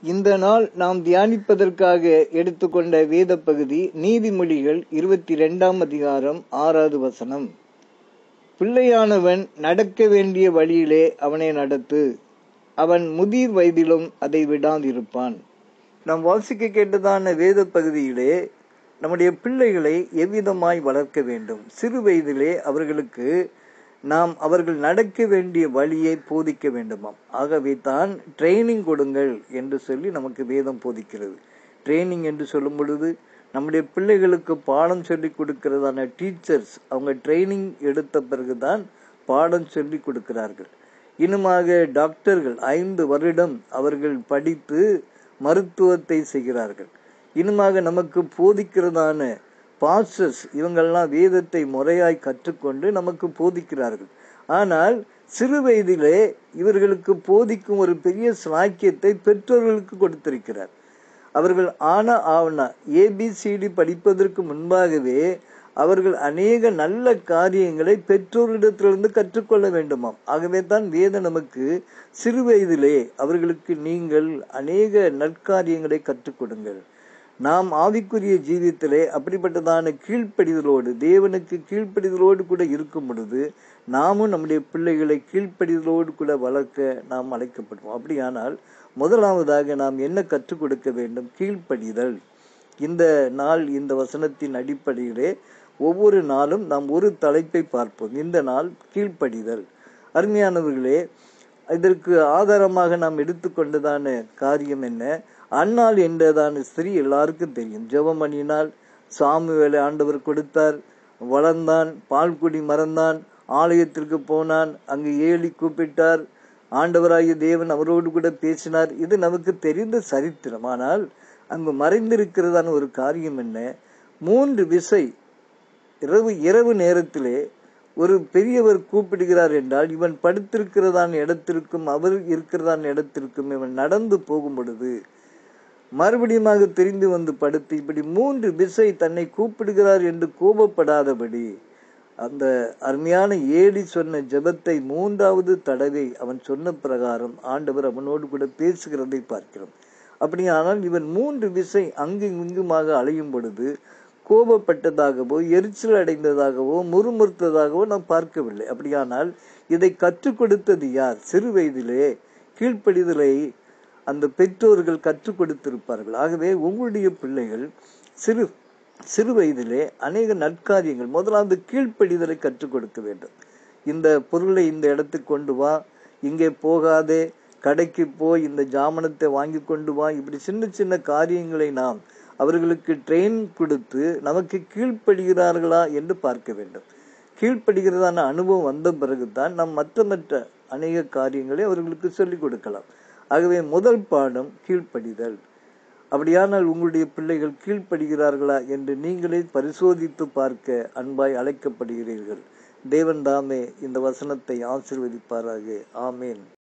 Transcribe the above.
இந்த நாள் நாம் தியானிப்பதற்காக எடுத்துக்கொண்ட வேத பகுதி நீதிமொழிகள் இருபத்தி இரண்டாம் அதிகாரம் ஆறாவது வசனம் பிள்ளையானவன் நடக்க வேண்டிய வழியிலே அவனை நடத்து அவன் முதிர் வயதிலும் அதை விடாதிருப்பான் நாம் வாசிக்க கேட்டதான வேத பகுதியிலே நம்முடைய பிள்ளைகளை எவ்விதமாய் வளர்க்க வேண்டும் சிறு வயதிலே அவர்களுக்கு நாம் அவர்கள் நடக்க வேண்டிய வழியை போதிக்க வேண்டுமாம் ஆகவே தான் ட்ரைனிங் கொடுங்கள் என்று சொல்லி நமக்கு வேதம் போதிக்கிறது ட்ரைனிங் என்று சொல்லும் பொழுது நம்முடைய பிள்ளைகளுக்கு பாடம் சொல்லி கொடுக்கிறதான டீச்சர்ஸ் அவங்க ட்ரைனிங் எடுத்த பிறகுதான் பாடம் சொல்லி கொடுக்கிறார்கள் இன்னுமாக டாக்டர்கள் ஐந்து வருடம் அவர்கள் படித்து மருத்துவத்தை செய்கிறார்கள் இன்னுமாக நமக்கு போதிக்கிறதான பாஸ்டர்ஸ் இவங்கெல்லாம் வேதத்தை முறையாய் கற்றுக்கொண்டு நமக்கு போதிக்கிறார்கள் ஆனால் சிறு வயதிலே இவர்களுக்கு போதிக்கும் ஒரு பெரிய சாக்கியத்தை பெற்றோர்களுக்கு கொடுத்திருக்கிறார் அவர்கள் ஆன ஆவணா ஏபிசிடி படிப்பதற்கு முன்பாகவே அவர்கள் அநேக நல்ல காரியங்களை பெற்றோரிடத்திலிருந்து கற்றுக்கொள்ள வேண்டுமாம் ஆகவே தான் வேத நமக்கு சிறு வயதிலே அவர்களுக்கு நீங்கள் அநேக நற்காரியங்களை கற்றுக் கொடுங்கள் நாம் ஆவிக்குரிய ஜீவியத்திலே அப்படிப்பட்டதான கீழ்ப்படிதலோடு தேவனுக்கு கீழ்ப்படிதலோடு கூட இருக்கும் பொழுது நாமும் நம்முடைய பிள்ளைகளை கீழ்ப்படிதலோடு கூட வளர்க்க நாம் அழைக்கப்படுவோம் அப்படியானால் முதலாவதாக நாம் என்ன கற்றுக் கொடுக்க வேண்டும் கீழ்ப்படிதல் இந்த நாள் இந்த வசனத்தின் அடிப்படையிலே ஒவ்வொரு நாளும் நாம் ஒரு தலைப்பை பார்ப்போம் இந்த நாள் கீழ்ப்படிதல் அருமையானவர்களே இதற்கு ஆதாரமாக நாம் எடுத்துக்கொண்டதான காரியம் என்ன அன்னாள் என்றதான ஸ்திரீ எல்லாருக்கும் தெரியும் ஜெபமணியினால் சாமுவேலை ஆண்டவர் கொடுத்தார் வளர்ந்தான் பால்குடி மறந்தான் ஆலயத்திற்கு போனான் அங்கு ஏழி கூப்பிட்டார் ஆண்டவராகிய தேவன் அவரோடு கூட பேசினார் இது நமக்கு தெரிந்த சரித்திரம் ஆனால் அங்கு மறைந்திருக்கிறதான ஒரு காரியம் என்ன மூன்று விசை இரவு இரவு நேரத்திலே ஒரு பெரியவர் கூப்பிடுகிறார் என்றால் இவன் படுத்திருக்கிறதான இடத்திற்கும் அவர் இருக்கிறதான இடத்திற்கும் இவன் நடந்து போகும் பொழுது மறுபடியுமாக தெரிந்து வந்து படுத்து இப்படி மூன்று விசை தன்னை கூப்பிடுகிறார் என்று கோபப்படாதபடி அந்த அருமையான ஏடி சொன்ன ஜெபத்தை மூன்றாவது தடவை அவன் சொன்ன பிரகாரம் ஆண்டவர் அவனோடு கூட பேசுகிறதை பார்க்கிறோம் அப்படியானால் இவன் மூன்று விசை அங்கும் இங்குமாக அலையும் பொழுது கோபப்பட்டதாகவோ எரிச்சல் அடைந்ததாகவோ முறுமுறுத்ததாகவோ நாம் பார்க்கவில்லை அப்படியானால் இதை கற்றுக் கொடுத்தது யார் சிறு வயதிலே கீழ்ப்படிதலை அந்த பெற்றோர்கள் கற்றுக் கொடுத்திருப்பார்கள் ஆகவே உங்களுடைய பிள்ளைகள் சிறு சிறு வயதிலே அநேக நற்காரியங்கள் முதலாவது கீழ்ப்படிதலை கற்றுக் கொடுக்க வேண்டும் இந்த பொருளை இந்த இடத்துக்கு கொண்டு வா இங்கே போகாதே கடைக்கு போய் இந்த ஜாமனத்தை வாங்கி கொண்டு வா இப்படி சின்ன சின்ன காரியங்களை நாம் அவர்களுக்கு ட்ரெயின் கொடுத்து நமக்கு கீழ்ப்படுகிறார்களா என்று பார்க்க வேண்டும் கீழ்ப்படுகிறதான அனுபவம் வந்த பிறகுதான் நாம் மற்ற மற்ற அநேக காரியங்களை அவர்களுக்கு சொல்லிக் கொடுக்கலாம் ஆகவே முதல் பாடம் கீழ்ப்படிதல் அப்படியானால் உங்களுடைய பிள்ளைகள் கீழ்ப்படுகிறார்களா என்று நீங்களே பரிசோதித்து பார்க்க அன்பாய் அழைக்கப்படுகிறீர்கள் தேவன் தாமே இந்த வசனத்தை ஆசிர்வதிப்பாராக ஆமேன்